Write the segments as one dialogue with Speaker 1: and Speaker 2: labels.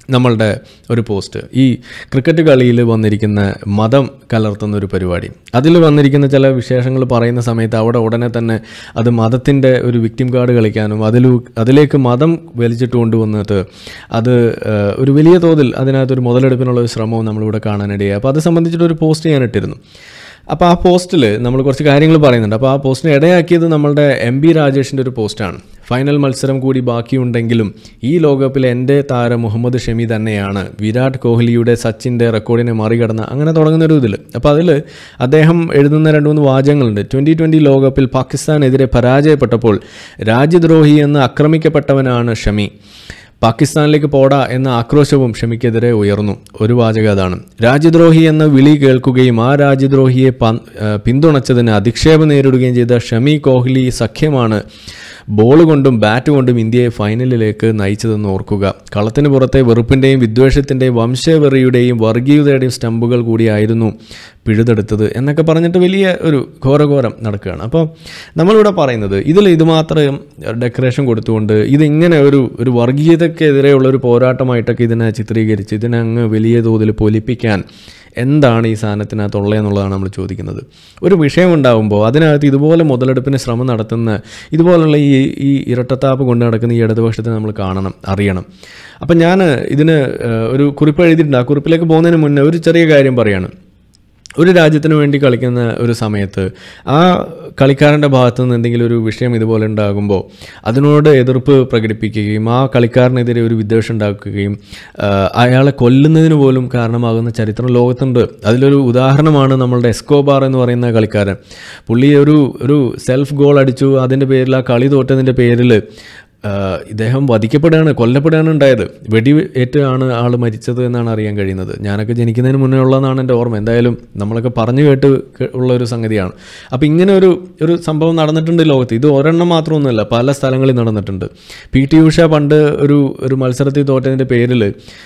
Speaker 1: നമ്മളുടെ ഒരു പോസ്റ്റ് ഈ ക്രിക്കറ്റ് കളിയിൽ വന്നിരിക്കുന്ന മതം കലർത്തുന്ന ഒരു പരിപാടി അതിൽ വന്നിരിക്കുന്ന ചില വിശേഷങ്ങൾ പറയുന്ന സമയത്ത് അവിടെ ഉടനെ തന്നെ അത് മതത്തിൻ്റെ ഒരു വിക്ടിം കാർഡ് കളിക്കാനും അതിൽ അതിലേക്ക് മതം വലിച്ചിട്ട് കൊണ്ടുവന്നിട്ട് അത് ഏഹ്, ഒരു വലിയ തോതിൽ അതിനകത്തൊരു മുതലെടുപ്പിനുള്ള ഒരു ശ്രമവും നമ്മളിവിടെ കാണാനിടയായി അപ്പോൾ അത് സംബന്ധിച്ചിട്ട് ഒരു പോസ്റ്റ് ഞാൻ ഇട്ടിരുന്നു അപ്പോൾ ആ പോസ്റ്റിൽ നമ്മൾ കുറച്ച് കാര്യങ്ങൾ പറയുന്നുണ്ട് അപ്പോൾ ആ പോസ്റ്റിന് ഇടയാക്കിയത് നമ്മളുടെ എം ബി രാജേഷിൻ്റെ ഒരു പോസ്റ്റാണ് ഫൈനൽ മത്സരം കൂടി ബാക്കിയുണ്ടെങ്കിലും ഈ ലോകകപ്പിൽ എൻ്റെ താരം മുഹമ്മദ് ഷമി തന്നെയാണ് വിരാട് കോഹ്ലിയുടെ സച്ചിൻ്റെ റെക്കോർഡിനെ മറികടന്ന അങ്ങനെ തുടങ്ങുന്ന ഒരു ഇതിൽ അപ്പോൾ അതിൽ അദ്ദേഹം എഴുതുന്ന രണ്ട് മൂന്ന് വാചകങ്ങളുണ്ട് ട്വൻ്റി ട്വൻ്റി ലോകകപ്പിൽ പാകിസ്ഥാനെതിരെ പരാജയപ്പെട്ടപ്പോൾ രാജ്യദ്രോഹി എന്ന് ആക്രമിക്കപ്പെട്ടവനാണ് ഷമി പാകിസ്ഥാനിലേക്ക് പോടാ എന്ന ആക്രോശവും ഷമിക്കെതിരെ ഉയർന്നു ഒരു വാചകം അതാണ് രാജ്യദ്രോഹി എന്ന വിളി കേൾക്കുകയും ആ രാജ്യദ്രോഹിയെ പ- ആ, പിന്തുണച്ചതിന് അധിക്ഷേപം നേരിടുകയും ചെയ്ത ഷമി കോഹ്ലി സഖ്യമാണ് ബോൾ കൊണ്ടും ബാറ്റ് കൊണ്ടും ഇന്ത്യയെ ഫൈനലിലേക്ക് നയിച്ചതെന്ന് ഓർക്കുക കളത്തിന് പുറത്തെ വെറുപ്പിൻ്റെയും വിദ്വേഷത്തിൻ്റെയും വംശവെറിയുടെയും വർഗീയതയുടെയും സ്റ്റമ്പുകൾ കൂടിയായിരുന്നു പിഴുതെടുത്തത് എന്നൊക്കെ പറഞ്ഞിട്ട് വലിയ ഒരു ഘോരഘോരം നടക്കുകയാണ് അപ്പോൾ നമ്മളിവിടെ പറയുന്നത് ഇതിൽ ഇത് മാത്രം ഡെക്കറേഷൻ കൊടുത്തുകൊണ്ട് ഇതിങ്ങനെ ഒരു ഒരു വർഗീയതക്കെതിരെയുള്ള ഒരു പോരാട്ടമായിട്ടൊക്കെ ഇതിനെ ചിത്രീകരിച്ച് ഇതിനെ അങ്ങ് വലിയ തോതിൽ പൊലിപ്പിക്കാൻ എന്താണ് ഈ സാധനത്തിനകത്തുള്ളത് എന്നുള്ളതാണ് നമ്മൾ ചോദിക്കുന്നത് ഒരു വിഷയം ഉണ്ടാകുമ്പോൾ അതിനകത്ത് ഇതുപോലെ മുതലെടുപ്പിന് ശ്രമം നടത്തുന്ന ഇതുപോലുള്ള ഈ ഈ ഇരട്ടത്താപ്പ് കൊണ്ട് നടക്കുന്ന ഈ ഇടതുപക്ഷത്തെ നമ്മൾ കാണണം അറിയണം അപ്പം ഞാൻ ഇതിന് ഏഹ്, ഒരു കുറിപ്പ് എഴുതിയിട്ടുണ്ട് ആ കുറിപ്പിലേക്ക് പോകുന്നതിന് മുന്നേ ഒരു ചെറിയ കാര്യം പറയാണ് ഒരു രാജ്യത്തിന് വേണ്ടി കളിക്കുന്ന ഒരു സമയത്ത് ആ കളിക്കാരൻ്റെ ഭാഗത്തു നിന്ന് എന്തെങ്കിലും ഒരു വിഷയം ഇതുപോലെ ഉണ്ടാകുമ്പോൾ അതിനോട് എതിർപ്പ് പ്രകടിപ്പിക്കുകയും ആ കളിക്കാരനെതിരെ ഒരു വിദ്വേഷം ഉണ്ടാക്കുകയും ആ, അയാളെ കൊല്ലുന്നതിന് പോലും കാരണമാകുന്ന ചരിത്രം ലോകത്തുണ്ട് അതിലൊരു ഉദാഹരണമാണ് നമ്മളുടെ എസ്കോബാർ എന്ന് പറയുന്ന കളിക്കാരൻ പുള്ളി ഒരു ഒരു സെൽഫ് ഗോൾ അടിച്ചു അതിൻ്റെ പേരിൽ ആ കളി തോറ്റതിൻ്റെ പേരിൽ ആഹ് ഇദ്ദേഹം വധിക്കപ്പെടുകയാണ് കൊല്ലപ്പെടുകയാണ് ഉണ്ടായത് വെടി ഏറ്റാണ് ആൾ മരിച്ചത് എന്നാണ് അറിയാൻ കഴിയുന്നത് ഞാനൊക്കെ ജനിക്കുന്നതിന് മുന്നേ ഉള്ളതാണ് എൻ്റെ ഓർമ്മ എന്തായാലും നമ്മളൊക്കെ പറഞ്ഞു കേട്ട് കേ- ഉള്ള ഒരു സംഗതിയാണ് അപ്പോൾ ഇങ്ങനെ ഒരു ഒരു സംഭവം നടന്നിട്ടുണ്ട് ലോകത്ത് ഇത് ഒരെണ്ണം മാത്രമൊന്നുമല്ല പല സ്ഥലങ്ങളിൽ നടന്നിട്ടുണ്ട് പി ടി ഉഷ പണ്ട് ഒരു ഒരു മത്സരത്തിൽ തോറ്റതിൻ്റെ പേരിൽ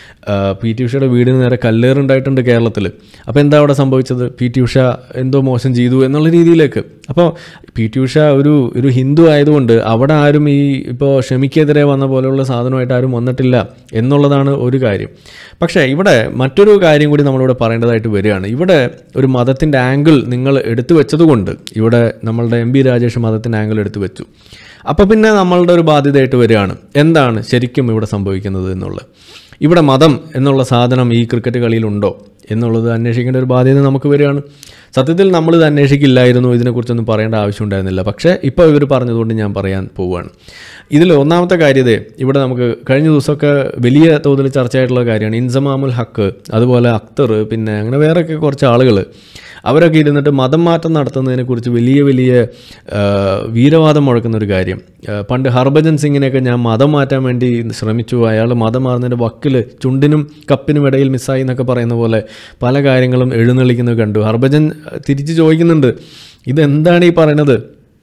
Speaker 1: പി ടി ഉഷയുടെ വീടിന് നേരെ കല്ലേറുണ്ടായിട്ടുണ്ട് കേരളത്തിൽ അപ്പോൾ എന്താ അവിടെ സംഭവിച്ചത് പി ടി ഉഷ എന്തോ മോശം ചെയ്തു എന്നുള്ള രീതിയിലേക്ക് അപ്പോൾ പി ടി ഉഷ ഒരു ഒരു ഹിന്ദു ആയതുകൊണ്ട് അവിടെ ആരും ഈ ഇപ്പോൾ ഷമിക്കെതിരെ വന്ന പോലെയുള്ള സാധനമായിട്ട് ആരും വന്നിട്ടില്ല എന്നുള്ളതാണ് ഒരു കാര്യം പക്ഷേ ഇവിടെ മറ്റൊരു കാര്യം കൂടി നമ്മളിവിടെ പറയേണ്ടതായിട്ട് വരികയാണ് ഇവിടെ ഒരു മതത്തിൻ്റെ ആംഗിൾ നിങ്ങൾ എടുത്തു വെച്ചതുകൊണ്ട് ഇവിടെ നമ്മളുടെ എം ബി രാജേഷ് മതത്തിൻ്റെ ആംഗിൾ എടുത്തു വെച്ചു അപ്പോൾ പിന്നെ നമ്മളുടെ ഒരു ബാധ്യതയായിട്ട് വരികയാണ് എന്താണ് ശരിക്കും ഇവിടെ സംഭവിക്കുന്നത് എന്നുള്ളത് ഇവിടെ മതം എന്നുള്ള സാധനം ഈ ക്രിക്കറ്റ് കളിയിലുണ്ടോ എന്നുള്ളത് അന്വേഷിക്കേണ്ട ഒരു ബാധ്യത നമുക്ക് വരികയാണ് സത്യത്തിൽ നമ്മളിത് അന്വേഷിക്കില്ലായിരുന്നു ഇതിനെക്കുറിച്ചൊന്നും പറയേണ്ട ആവശ്യമുണ്ടായിരുന്നില്ല പക്ഷേ ഇപ്പോൾ ഇവർ പറഞ്ഞതുകൊണ്ട് ഞാൻ പറയാൻ പോവുകയാണ് ഇതിൽ ഒന്നാമത്തെ കാര്യത ഇവിടെ നമുക്ക് കഴിഞ്ഞ ദിവസമൊക്കെ വലിയ തോതിൽ ചർച്ചയായിട്ടുള്ള കാര്യമാണ് ഇൻസമാമുൽ ഹക്ക് അതുപോലെ അക്തർ പിന്നെ അങ്ങനെ വേറെയൊക്കെ കുറച്ച് ആളുകൾ അവരൊക്കെ ഇരുന്നിട്ട് മതം മാറ്റം നടത്തുന്നതിനെക്കുറിച്ച് വലിയ വലിയ ആ, വീരവാദം മുഴക്കുന്ന ഒരു കാര്യം ആ, പണ്ട് ഹർഭജൻ സിംഗിനെയൊക്കെ ഞാൻ മതം മാറ്റാൻ വേണ്ടി ശ്രമിച്ചു അയാൾ മതം മാറുന്നതിൻ്റെ വക്കിൽ ചുണ്ടിനും കപ്പിനും ഇടയിൽ മിസ്സായി എന്നൊക്കെ പറയുന്ന പോലെ പല കാര്യങ്ങളും എഴുന്നള്ളിക്കുന്നത് കണ്ടു ഹർഭജൻ തിരിച്ച് ചോദിക്കുന്നുണ്ട് ഇതെന്താണ് ഈ പറയണത്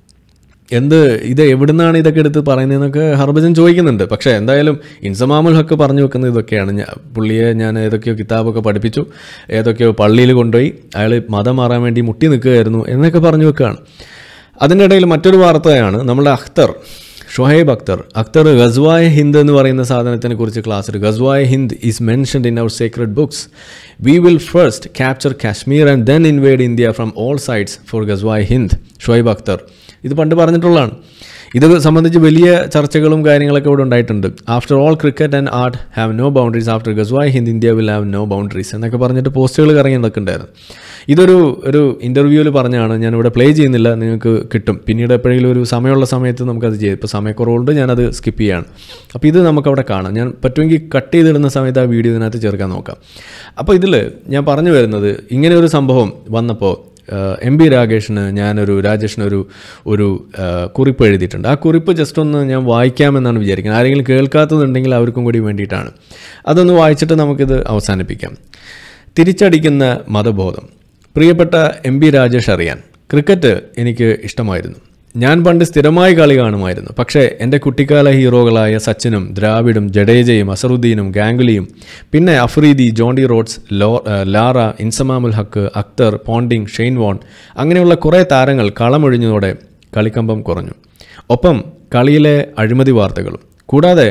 Speaker 1: എന്ത് ഇത് എവിടുന്നാണ് ഇതൊക്കെ എടുത്ത് പറയുന്നതെന്നൊക്കെ ഹർഭജൻ ചോദിക്കുന്നുണ്ട് പക്ഷേ എന്തായാലും ഇൻസമാമുൽ ഹക്ക് പറഞ്ഞു വെക്കുന്നത് ഇതൊക്കെയാണ് ഞാൻ പുള്ളിയെ ഞാൻ ഏതൊക്കെയോ കിതാബൊക്കെ പഠിപ്പിച്ചു ഏതൊക്കെയോ പള്ളിയിൽ കൊണ്ടുപോയി അയാൾ മതം മാറാൻ വേണ്ടി മുട്ടി നിൽക്കുകയായിരുന്നു എന്നൊക്കെ പറഞ്ഞു വെക്കുകയാണ് അതിൻ്റെ ഇടയിൽ മറ്റൊരു വാർത്തയാണ് നമ്മുടെ അഖ്തർ ഷൊഹൈബ് അക്തർ അക്തർ ഗസ്വായ ഹിന്ദ് എന്ന് പറയുന്ന സാധനത്തിനെ കുറിച്ച് ക്ലാസ്സിൽ ഗസ്വായ ഹിന്ദ് is mentioned in our secret books we will first capture Kashmir and then invade India from all sides for ഗസ്വായ ഹിന്ദ് ഷൊഹൈബ് അക്തർ ഇത് പണ്ട് പറഞ്ഞിട്ടുള്ളതാണ് ഇത് സംബന്ധിച്ച് വലിയ ചർച്ചകളും കാര്യങ്ങളൊക്കെ ഇവിടെ ഉണ്ടായിട്ടുണ്ട് after all cricket and art have no boundaries after ഗസ്വായ് ഹിന്ദ് India will have no boundaries എന്നൊക്കെ പറഞ്ഞിട്ട് പോസ്റ്റുകൾ കറങ്ങി നടക്കുന്നുണ്ടായിരുന്നു ഇതൊരു ഒരു ഇൻ്റർവ്യൂവിൽ പറഞ്ഞാണ് ഞാൻ ഇവിടെ പ്ലേ ചെയ്യുന്നില്ല നിങ്ങൾക്ക് കിട്ടും പിന്നീട് എപ്പോഴെങ്കിലും ഒരു സമയമുള്ള സമയത്ത് നമുക്കത് ചെയ്യാം ഇപ്പോൾ സമയക്കുറവുണ്ട് ഞാനത് സ്കിപ്പ് ചെയ്യാണ് അപ്പോൾ ഇത് നമുക്കവിടെ കാണാം ഞാൻ പറ്റുമെങ്കിൽ കട്ട് ചെയ്തിടുന്ന സമയത്ത് ആ വീഡിയോ ഇതിനകത്ത് ചേർക്കാൻ നോക്കാം അപ്പോൾ ഇതിൽ ഞാൻ പറഞ്ഞു വരുന്നത് ഇങ്ങനെ ഒരു സംഭവം വന്നപ്പോൾ എം ബി രാകേഷിന് ഞാനൊരു രാജേഷിനൊരു ഒരു ആ, കുറിപ്പ് എഴുതിയിട്ടുണ്ട് ആ കുറിപ്പ് ജസ്റ്റ് ഒന്ന് ഞാൻ വായിക്കാമെന്നാണ് വിചാരിക്കുന്നത് ആരെങ്കിലും കേൾക്കാത്തതുണ്ടെങ്കിൽ അവർക്കും കൂടി വേണ്ടിയിട്ടാണ് അതൊന്ന് വായിച്ചിട്ട് നമുക്കിത് അവസാനിപ്പിക്കാം തിരിച്ചടിക്കുന്ന മതബോധം പ്രിയപ്പെട്ട എം ബി രാജേഷ് അറിയാൻ ക്രിക്കറ്റ് എനിക്ക് ഇഷ്ടമായിരുന്നു ഞാൻ പണ്ട് സ്ഥിരമായി കളി കാണുമായിരുന്നു പക്ഷേ എൻ്റെ കുട്ടിക്കാല ഹീറോകളായ സച്ചിനും ദ്രാവിഡും ജഡേജയും അസറുദ്ദീനും ഗാംഗുലിയും പിന്നെ അഫ്രീദി ജോണ്ടി റോഡ്സ് ലോ ആ, Lara Inzamamul Haq Akhtar Ponting Shane Warne അങ്ങനെയുള്ള കുറേ താരങ്ങൾ കളമൊഴിഞ്ഞതോടെ കളിക്കമ്പം കുറഞ്ഞു ഒപ്പം കളിയിലെ അഴിമതി വാർത്തകളും കൂടാതെ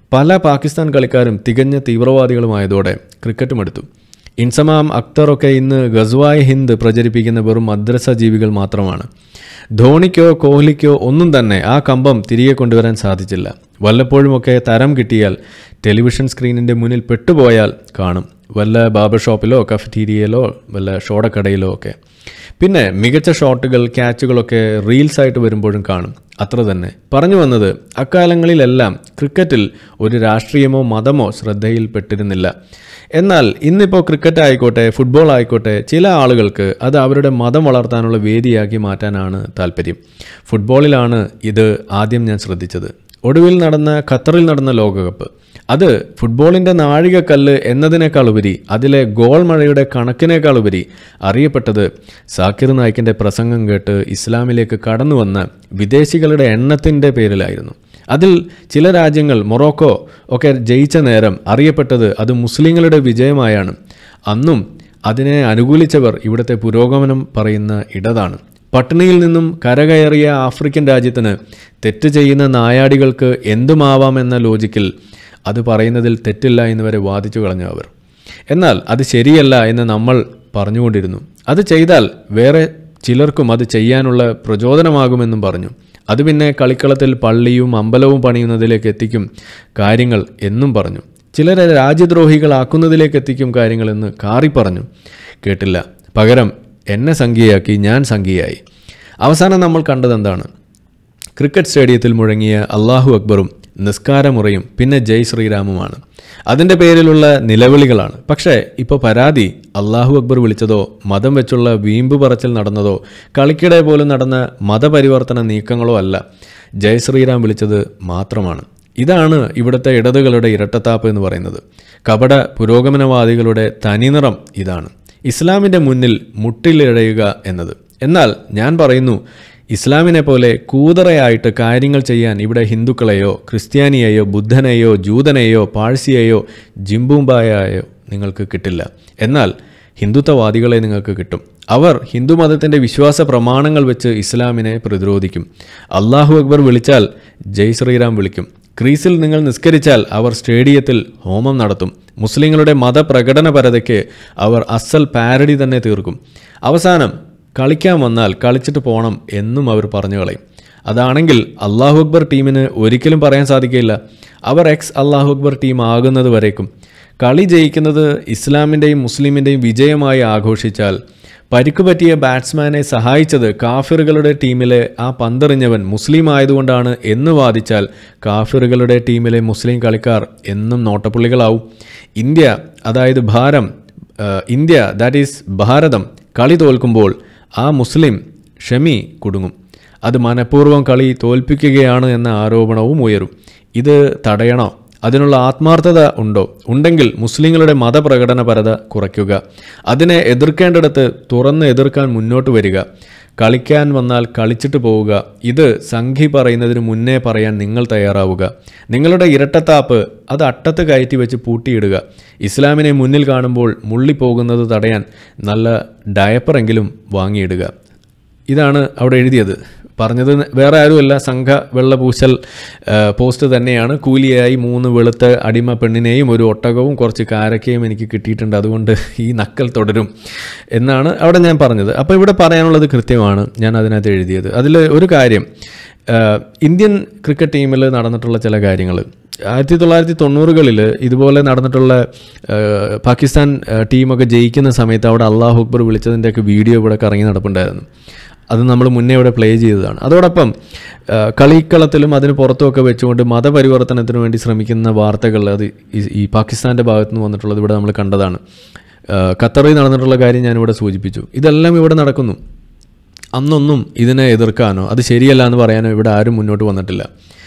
Speaker 1: പല പാകിസ്ഥാൻ കളിക്കാരും തികഞ്ഞ തീവ്രവാദികളുമായതോടെ ക്രിക്കറ്റും എടുത്തു ഇൻസമാം അക്തറൊക്കെ ഇന്ന് ഗസ്വായ് ഹിന്ദ് പ്രചരിപ്പിക്കുന്ന വെറും മദ്രസ ജീവികൾ മാത്രമാണ് ധോണിക്കോ കോഹ്ലിക്കോ ഒന്നും തന്നെ ആ കമ്പം തിരികെ കൊണ്ടുവരാൻ സാധിച്ചില്ല വല്ലപ്പോഴുമൊക്കെ തരം കിട്ടിയാൽ ടെലിവിഷൻ സ്ക്രീനിൻ്റെ മുന്നിൽ പെട്ടുപോയാൽ കാണും വല്ല ബാർബർ ഷോപ്പിലോ കഫറ്റീരിയയിലോ വല്ല ഷോടക്കടയിലോ ഒക്കെ പിന്നെ മികച്ച ഷോട്ടുകൾ ക്യാച്ചുകളൊക്കെ റീൽസായിട്ട് വരുമ്പോഴും കാണും അത്ര തന്നെ പറഞ്ഞു വന്നത് അക്കാലങ്ങളിലെല്ലാം ക്രിക്കറ്റിൽ ഒരു രാഷ്ട്രീയമോ മതമോ ശ്രദ്ധയിൽപ്പെട്ടിരുന്നില്ല എന്നാൽ ഇന്നിപ്പോൾ ക്രിക്കറ്റ് ആയിക്കോട്ടെ ഫുട്ബോൾ ആയിക്കോട്ടെ ചില ആളുകൾക്ക് അത് അവരുടെ മതം വളർത്താനുള്ള വേദിയാക്കി മാറ്റാനാണ് താല്പര്യം ഫുട്ബോളിലാണ് ഇത് ആദ്യം ഞാൻ ശ്രദ്ധിച്ചത് ഒടുവിൽ നടന്ന ഖത്തറിൽ നടന്ന ലോകകപ്പ് അത് ഫുട്ബോളിൻ്റെ നാഴികക്കല്ല് എന്നതിനേക്കാൾ ഉപരി അതിലെ ഗോൾ മഴയുടെ കണക്കിനേക്കാൾ ഉപരി അറിയപ്പെട്ടത് സാക്കിർ നായിക്കിൻ്റെ പ്രസംഗം കേട്ട് ഇസ്ലാമിലേക്ക് കടന്നു വന്ന വിദേശികളുടെ എണ്ണത്തിൻ്റെ പേരിലായിരുന്നു അതിൽ ചില രാജ്യങ്ങൾ മൊറോക്കോ ഒക്കെ ജയിച്ച നേരം അറിയപ്പെട്ടത് അത് മുസ്ലിങ്ങളുടെ വിജയമായാണ് അന്നും അതിനെ അനുകൂലിച്ചവർ ഇവിടുത്തെ പുരോഗമനം പറയുന്ന ഇടതാണ് പട്ടിണിയിൽ നിന്നും കരകയറിയ ആഫ്രിക്കൻ രാജ്യത്തിന് തെറ്റ് ചെയ്യുന്ന നായാടികൾക്ക് എന്തുമാവാമെന്ന ലോജിക്കിൽ അത് പറയുന്നതിൽ തെറ്റില്ല എന്ന് വരെ വാദിച്ചു കളഞ്ഞു അവർ എന്നാൽ അത് ശരിയല്ല എന്ന് നമ്മൾ പറഞ്ഞുകൊണ്ടിരുന്നു അത് ചെയ്താൽ വേറെ ചിലർക്കും അത് ചെയ്യാനുള്ള പ്രചോദനമാകുമെന്നും പറഞ്ഞു അത് പിന്നെ കളിക്കളത്തിൽ പള്ളിയും അമ്പലവും പണിയുന്നതിലേക്ക് എത്തിക്കും കാര്യങ്ങൾ എന്നും പറഞ്ഞു ചിലരെ രാജ്യദ്രോഹികളാക്കുന്നതിലേക്ക് എത്തിക്കും കാര്യങ്ങളെന്ന് കാറി പറഞ്ഞു കേട്ടില്ല പകരം എന്നെ സംഖ്യയാക്കി ഞാൻ സംഖ്യയായി അവസാനം നമ്മൾ കണ്ടത് എന്താണ് ക്രിക്കറ്റ് സ്റ്റേഡിയത്തിൽ മുഴങ്ങിയ അള്ളാഹു അക്ബറും നിസ്കാരമുറയും പിന്നെ ജയ് ശ്രീരാമുമാണ് അതിൻ്റെ പേരിലുള്ള നിലവിളികളാണ് പക്ഷേ ഇപ്പോൾ പരാതി അള്ളാഹു അക്ബർ വിളിച്ചതോ മതം വെച്ചുള്ള വീമ്പ് പറച്ചിൽ നടന്നതോ കളിക്കിടെ പോലും നടന്ന മതപരിവർത്തന നീക്കങ്ങളോ അല്ല ജയ് ശ്രീരാം വിളിച്ചത് മാത്രമാണ് ഇതാണ് ഇവിടുത്തെ ഇടതുകളുടെ ഇരട്ടത്താപ്പ് എന്ന് പറയുന്നത് കപട പുരോഗമനവാദികളുടെ തനിനിറം ഇതാണ് ഇസ്ലാമിൻ്റെ മുന്നിൽ മുട്ടിലിഴയുക എന്നത് എന്നാൽ ഞാൻ പറയുന്നു ഇസ്ലാമിനെ പോലെ കൂതറയായിട്ട് കാര്യങ്ങൾ ചെയ്യാൻ ഇവിടെ ഹിന്ദുക്കളെയോ ക്രിസ്ത്യാനിയെയോ ബുദ്ധനെയോ ജൂതനെയോ പാഴ്സിയെയോ ജിംബൂംബായെയോ നിങ്ങൾക്ക് കിട്ടില്ല എന്നാൽ ഹിന്ദുത്വവാദികളെ നിങ്ങൾക്ക് കിട്ടും അവർ ഹിന്ദുമതത്തിൻ്റെ വിശ്വാസ പ്രമാണങ്ങൾ വെച്ച് ഇസ്ലാമിനെ പ്രതിരോധിക്കും അള്ളാഹു അക്ബർ വിളിച്ചാൽ ജയ് ശ്രീറാം വിളിക്കും ക്രീസിൽ നിങ്ങൾ നിസ്കരിച്ചാൽ അവർ സ്റ്റേഡിയത്തിൽ ഹോമം നടത്തും മുസ്ലിങ്ങളുടെ മതപ്രകടനപരതയ്ക്ക് അവർ അസൽ പാരഡി തന്നെ തീർക്കും അവസാനം കളിക്കാൻ വന്നാൽ കളിച്ചിട്ട് പോകണം എന്നും അവർ പറഞ്ഞു കളയും അതാണെങ്കിൽ അള്ളാഹു അക്ബർ ടീമിന് ഒരിക്കലും പറയാൻ സാധിക്കില്ല അവർ എക്സ് അള്ളാഹു അക്ബർ ടീം ആകുന്നത് വരേക്കും കളി ജയിക്കുന്നത് ഇസ്ലാമിൻ്റെയും മുസ്ലിമിൻ്റെയും വിജയമായി ആഘോഷിച്ചാൽ പരിക്ക് പറ്റിയ ബാറ്റ്സ്മാനെ സഹായിച്ചത് കാഫിറുകളുടെ ടീമിലെ ആ പന്തെറിഞ്ഞവൻ മുസ്ലിം ആയതുകൊണ്ടാണ് എന്ന് വാദിച്ചാൽ കാഫിറുകളുടെ ടീമിലെ മുസ്ലിം കളിക്കാർ എന്നും നോട്ടപ്പുള്ളികളാവും ഇന്ത്യ അതായത് ഭാരം ഏഹ്, ഇന്ത്യ ദാറ്റ് ഈസ് ഭാരതം കളി തോൽക്കുമ്പോൾ ആ മുസ്ലിം ഷമി കുടുങ്ങും അത് മനഃപൂർവ്വം കളി തോൽപ്പിക്കുകയാണ് എന്ന ആരോപണവും ഉയരും ഇത് തടയണോ അതിനുള്ള ആത്മാർത്ഥത ഉണ്ടോ ഉണ്ടെങ്കിൽ മുസ്ലിങ്ങളുടെ മതപ്രകടനപരത കുറയ്ക്കുക അതിനെ എതിർക്കേണ്ടിടത്ത് തുറന്ന് എതിർക്കാൻ മുന്നോട്ട് വരിക കളിക്കാൻ വന്നാൽ കളിച്ചിട്ട് പോവുക ഇത് സംഘി പറയുന്നതിന് മുന്നേ പറയാൻ നിങ്ങൾ തയ്യാറാവുക നിങ്ങളുടെ ഇരട്ടത്താപ്പ് അത് അട്ടത്ത് കയറ്റി വെച്ച് പൂട്ടിയിടുക ഇസ്ലാമിനെ മുന്നിൽ കാണുമ്പോൾ മുള്ളിപ്പോകുന്നത് തടയാൻ നല്ല ഡയപ്പറെങ്കിലും വാങ്ങിയിടുക ഇതാണ് അവിടെ എഴുതിയത് പറഞ്ഞത് വേറെ ആരുമല്ല സംഘ വെള്ളപൂശൽ ആ, പോസ്റ്റ് തന്നെയാണ് കൂലിയായി മൂന്ന് വെളുത്ത അടിമ പെണ്ണിനെയും ഒരു ഒട്ടകവും കുറച്ച് കാരക്കയും എനിക്ക് കിട്ടിയിട്ടുണ്ട് അതുകൊണ്ട് ഈ നക്കൽ തുടരും എന്നാണ് അവിടെ ഞാൻ പറഞ്ഞത് അപ്പോൾ ഇവിടെ പറയാനുള്ളത് കൃത്യമാണ് ഞാൻ അതിനകത്ത് എഴുതിയത് അതിൽ ഒരു കാര്യം ആ, ഇന്ത്യൻ ക്രിക്കറ്റ് ടീമിൽ നടന്നിട്ടുള്ള ചില കാര്യങ്ങൾ ആയിരത്തി തൊള്ളായിരത്തി തൊണ്ണൂറുകളിൽ ഇതുപോലെ നടന്നിട്ടുള്ള ആ, പാകിസ്ഥാൻ ആ, ടീമൊക്കെ ജയിക്കുന്ന സമയത്ത് അവിടെ അള്ളാഹു അക്ബർ വിളിച്ചതിൻ്റെയൊക്കെ വീഡിയോ ഇവിടെ കറങ്ങി നടപ്പുണ്ടായിരുന്നു അത് നമ്മൾ മുന്നേ ഇവിടെ പ്ലേ ചെയ്തതാണ് അതോടൊപ്പം ആ, കളിക്കളത്തിലും അതിന് പുറത്തുമൊക്കെ വെച്ചുകൊണ്ട് മതപരിവർത്തനത്തിന് വേണ്ടി ശ്രമിക്കുന്ന വാർത്തകൾ അത് ഈ- ഈ പാകിസ്ഥാൻ്റെ ഭാഗത്തു നിന്ന് വന്നിട്ടുള്ളത് ഇവിടെ നമ്മൾ കണ്ടതാണ് ആ, ഖത്തറിൽ നടന്നിട്ടുള്ള കാര്യം ഞാനിവിടെ സൂചിപ്പിച്ചു ഇതെല്ലാം ഇവിടെ നടക്കുന്നു അന്നൊന്നും ഇതിനെ എതിർക്കാനോ അത് ശരിയല്ല എന്ന് പറയാനോ ഇവിടെ ആരും മുന്നോട്ട് വന്നിട്ടില്ല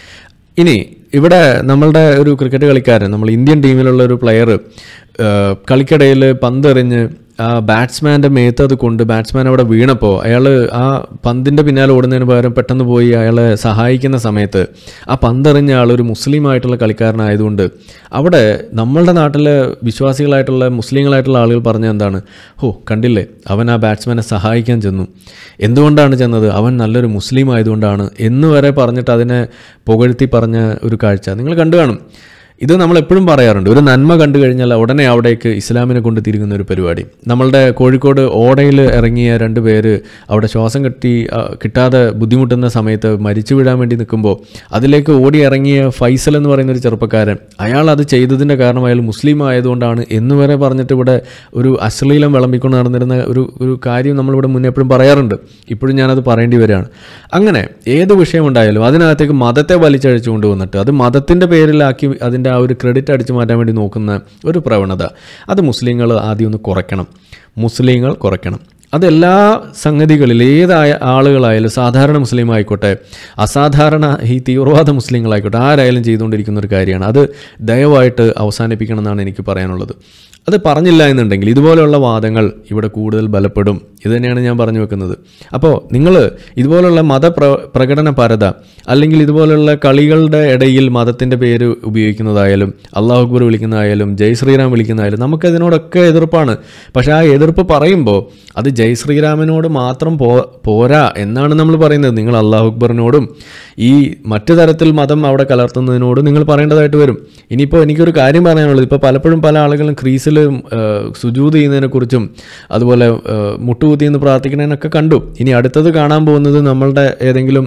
Speaker 1: ഇനി ഇവിടെ നമ്മളുടെ ഒരു ക്രിക്കറ്റ് കളിക്കാരൻ നമ്മൾ ഇന്ത്യൻ ടീമിലുള്ള ഒരു പ്ലെയർ കളിക്കിടയിൽ പന്തെറിഞ്ഞ് ആ ബാറ്റ്സ്മാൻ്റെ മേത്ത് അത് കൊണ്ട് ബാറ്റ്സ്മാൻ അവിടെ വീണപ്പോൾ അയാൾ ആ പന്തിൻ്റെ പിന്നാലെ ഓടുന്നതിന് പകരം പെട്ടെന്ന് പോയി അയാളെ സഹായിക്കുന്ന സമയത്ത് ആ പന്തെറിഞ്ഞ ആൾ ഒരു മുസ്ലിം ആയിട്ടുള്ള കളിക്കാരനായതുകൊണ്ട് അവിടെ നമ്മളുടെ നാട്ടിലെ വിശ്വാസികളായിട്ടുള്ള മുസ്ലിങ്ങളായിട്ടുള്ള ആളുകൾ പറഞ്ഞ എന്താണ് ഓ കണ്ടില്ലേ അവൻ ആ ബാറ്റ്സ്മാനെ സഹായിക്കാൻ ചെന്നു എന്തുകൊണ്ടാണ് ചെന്നത് അവൻ നല്ലൊരു മുസ്ലിം ആയതുകൊണ്ടാണ് എന്ന് വരെ പറഞ്ഞിട്ട് അതിനെ പുകഴ്ത്തി പറഞ്ഞ ഒരു കാഴ്ച നിങ്ങൾ കണ്ടു കാണും ഇത് നമ്മൾ എപ്പോഴും പറയാറുണ്ട് ഒരു നന്മ കണ്ടു കഴിഞ്ഞാൽ ഉടനെ അവിടേക്ക് ഇസ്ലാമിനെ കൊണ്ട് തിരികുന്ന ഒരു പരിപാടി നമ്മളുടെ കോഴിക്കോട് ഓടയിൽ ഇറങ്ങിയ രണ്ട് പേര് അവിടെ ശ്വാസം കെട്ടി ആ, കിട്ടാതെ ബുദ്ധിമുട്ടുന്ന സമയത്ത് മരിച്ചു വീഴാൻ വേണ്ടി നിൽക്കുമ്പോൾ അതിലേക്ക് ഓടി ഇറങ്ങിയ ഫൈസൽ എന്ന് പറയുന്ന ഒരു ചെറുപ്പക്കാരൻ അയാൾ അത് ചെയ്തതിൻ്റെ കാരണം അയാൾ മുസ്ലിം ആയതുകൊണ്ടാണ് എന്ന് വരെ പറഞ്ഞിട്ട് ഇവിടെ ഒരു അശ്ലീലം വിളമ്പിക്കൊണ്ട് നടന്നിരുന്ന ഒരു ഒരു കാര്യം നമ്മളിവിടെ മുന്നേ എപ്പോഴും പറയാറുണ്ട് ഇപ്പോഴും ഞാനത് പറയേണ്ടി വരികയാണ് അങ്ങനെ ഏത് വിഷയമുണ്ടായാലും അതിനകത്തേക്ക് മതത്തെ വലിച്ചഴിച്ചു കൊണ്ടുവന്നിട്ട് അത് മതത്തിൻ്റെ പേരിലാക്കി അതിൻ്റെ ആ ഒരു ക്രെഡിറ്റ് അടിച്ചു മാറ്റാൻ വേണ്ടി നോക്കുന്ന ഒരു പ്രവണത അത് മുസ്ലിങ്ങൾ ആദ്യം ഒന്ന് കുറയ്ക്കണം മുസ്ലിങ്ങൾ കുറയ്ക്കണം അതെല്ലാ സംഗതികളിൽ ഏതായ ആളുകളായാലും സാധാരണ മുസ്ലിം ആയിക്കോട്ടെ അസാധാരണ ഈ തീവ്രവാദ മുസ്ലിങ്ങളായിക്കോട്ടെ ആരായാലും ചെയ്തുകൊണ്ടിരിക്കുന്ന ഒരു കാര്യമാണ് അത് ദയവായിട്ട് അവസാനിപ്പിക്കണം എന്നാണ് എനിക്ക് പറയാനുള്ളത് അത് പറഞ്ഞില്ല എന്നുണ്ടെങ്കിൽ ഇതുപോലെയുള്ള വാദങ്ങൾ ഇവിടെ കൂടുതൽ ബലപ്പെടും ഇത് തന്നെയാണ് ഞാൻ പറഞ്ഞു വെക്കുന്നത് അപ്പോൾ നിങ്ങൾ ഇതുപോലുള്ള മതപ്ര പ്രകടന പരത അല്ലെങ്കിൽ ഇതുപോലുള്ള കളികളുടെ ഇടയിൽ മതത്തിൻ്റെ പേര് ഉപയോഗിക്കുന്നതായാലും അള്ളാഹു അക്ബർ വിളിക്കുന്നതായാലും ജയ് ശ്രീറാം വിളിക്കുന്നതായാലും നമുക്കതിനോടൊക്കെ എതിർപ്പാണ് പക്ഷേ ആ എതിർപ്പ് പറയുമ്പോൾ അത് ജയ് ശ്രീരാമനോട് മാത്രം പോ പോരാ എന്നാണ് നമ്മൾ പറയുന്നത് നിങ്ങൾ അള്ളാഹു അക്ബറിനോടും ഈ മറ്റു തരത്തിൽ മതം അവിടെ കലർത്തുന്നതിനോട് നിങ്ങൾ പറയേണ്ടതായിട്ട് വരും ഇനിയിപ്പോൾ എനിക്കൊരു കാര്യം പറയാനുള്ളത് ഇപ്പോൾ പലപ്പോഴും പല ആളുകളും ക്രീസിൽ സുജൂത് ചെയ്യുന്നതിനെക്കുറിച്ചും അതുപോലെ ആ, മുട്ടുകുത്തി എന്ന് പ്രാർത്ഥിക്കുന്നതിനൊക്കെ കണ്ടു ഇനി അടുത്തത് കാണാൻ പോകുന്നത് നമ്മളുടെ ഏതെങ്കിലും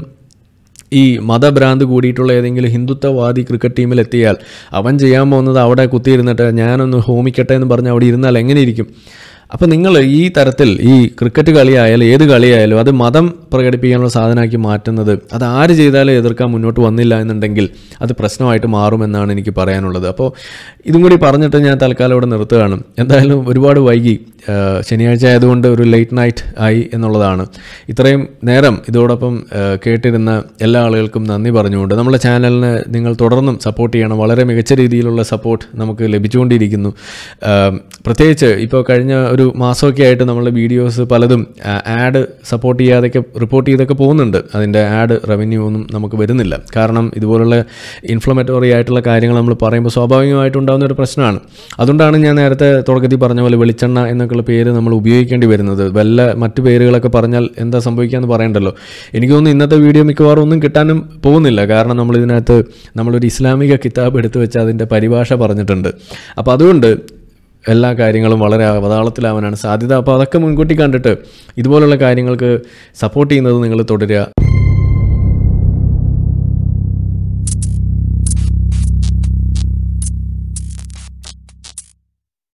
Speaker 1: ഈ മതഭ്രാന്ത് കൂടിയിട്ടുള്ള ഏതെങ്കിലും ഹിന്ദുത്വവാദി ക്രിക്കറ്റ് ടീമിൽ എത്തിയാൽ അവൻ ചെയ്യാൻ പോകുന്നത് അവിടെ കുത്തിയിരുന്നിട്ട് ഞാനൊന്ന് ഹോമിക്കട്ടെ എന്ന് പറഞ്ഞ് അവിടെ ഇരുന്നാൽ എങ്ങനെ ഇരിക്കും അപ്പോൾ നിങ്ങൾ ഈ തരത്തിൽ ഈ ക്രിക്കറ്റ് കളിയായാലും ഏത് കളിയായാലും അത് മതം പ്രകടിപ്പിക്കാനുള്ള സാധനമാക്കി മാറ്റുന്നത് അത് ആര് ചെയ്താലും എതിർക്കാൻ മുന്നോട്ട് വന്നില്ല എന്നുണ്ടെങ്കിൽ അത് പ്രശ്നമായിട്ട് മാറുമെന്നാണ് എനിക്ക് പറയാനുള്ളത് അപ്പോൾ ഇതും കൂടി പറഞ്ഞിട്ട് ഞാൻ തൽക്കാലം ഇവിടെ നിർത്തുകയാണ് എന്തായാലും ഒരുപാട് വൈകി ആ, ശനിയാഴ്ച ആയതുകൊണ്ട് ഒരു ലേറ്റ് നൈറ്റ് ആയി എന്നുള്ളതാണ് ഇത്രയും നേരം ഇതോടൊപ്പം ആ, കേട്ടിരുന്ന എല്ലാ ആളുകൾക്കും നന്ദി പറഞ്ഞുകൊണ്ട് നമ്മളെ ചാനലിന് നിങ്ങൾ തുടർന്നും സപ്പോർട്ട് ചെയ്യണം വളരെ മികച്ച രീതിയിലുള്ള സപ്പോർട്ട് നമുക്ക് ലഭിച്ചുകൊണ്ടിരിക്കുന്നു ആ, പ്രത്യേകിച്ച് ഇപ്പോൾ കഴിഞ്ഞ ഒരു മാസമൊക്കെ ആയിട്ട് നമ്മളുടെ വീഡിയോസ് പലതും ആഡ് സപ്പോർട്ട് ചെയ്യാതൊക്കെ റിപ്പോർട്ട് ചെയ്തൊക്കെ പോകുന്നുണ്ട് അതിൻ്റെ ആഡ് റവന്യൂ ഒന്നും നമുക്ക് വരുന്നില്ല കാരണം ഇതുപോലുള്ള ഇൻഫ്ലമേറ്ററി ആയിട്ടുള്ള കാര്യങ്ങൾ നമ്മൾ പറയുമ്പോൾ സ്വാഭാവികമായിട്ടുണ്ടാകുന്ന ഒരു പ്രശ്നമാണ് അതുകൊണ്ടാണ് ഞാൻ നേരത്തെ തുടക്കത്തിൽ പറഞ്ഞ പോലെ വെളിച്ചെണ്ണ എന്നൊക്കെയുള്ള പേര് നമ്മൾ ഉപയോഗിക്കേണ്ടി വരുന്നത് വല്ല മറ്റു പേരുകളൊക്കെ പറഞ്ഞാൽ എന്താ സംഭവിക്കാന്ന് പറയണ്ടല്ലോ എനിക്ക് തോന്നുന്നു ഇന്നത്തെ വീഡിയോ മിക്കവാറും ഒന്നും കിട്ടാനും പോകുന്നില്ല കാരണം നമ്മൾ ഇതിനകത്ത് നമ്മളൊരു ഇസ്ലാമിക കിതാബ് എടുത്തു വെച്ച് അതിൻ്റെ പരിഭാഷ പറഞ്ഞിട്ടുണ്ട് അപ്പോൾ അതുകൊണ്ട് എല്ലാ കാര്യങ്ങളും വളരെ അവതാളത്തിലാവാനാണ് സാധ്യത അപ്പോൾ അതൊക്കെ മുൻകൂട്ടി കണ്ടിട്ട് ഇതുപോലുള്ള കാര്യങ്ങൾക്ക് സപ്പോർട്ട് ചെയ്യുന്നത് നിങ്ങൾ തുടരുക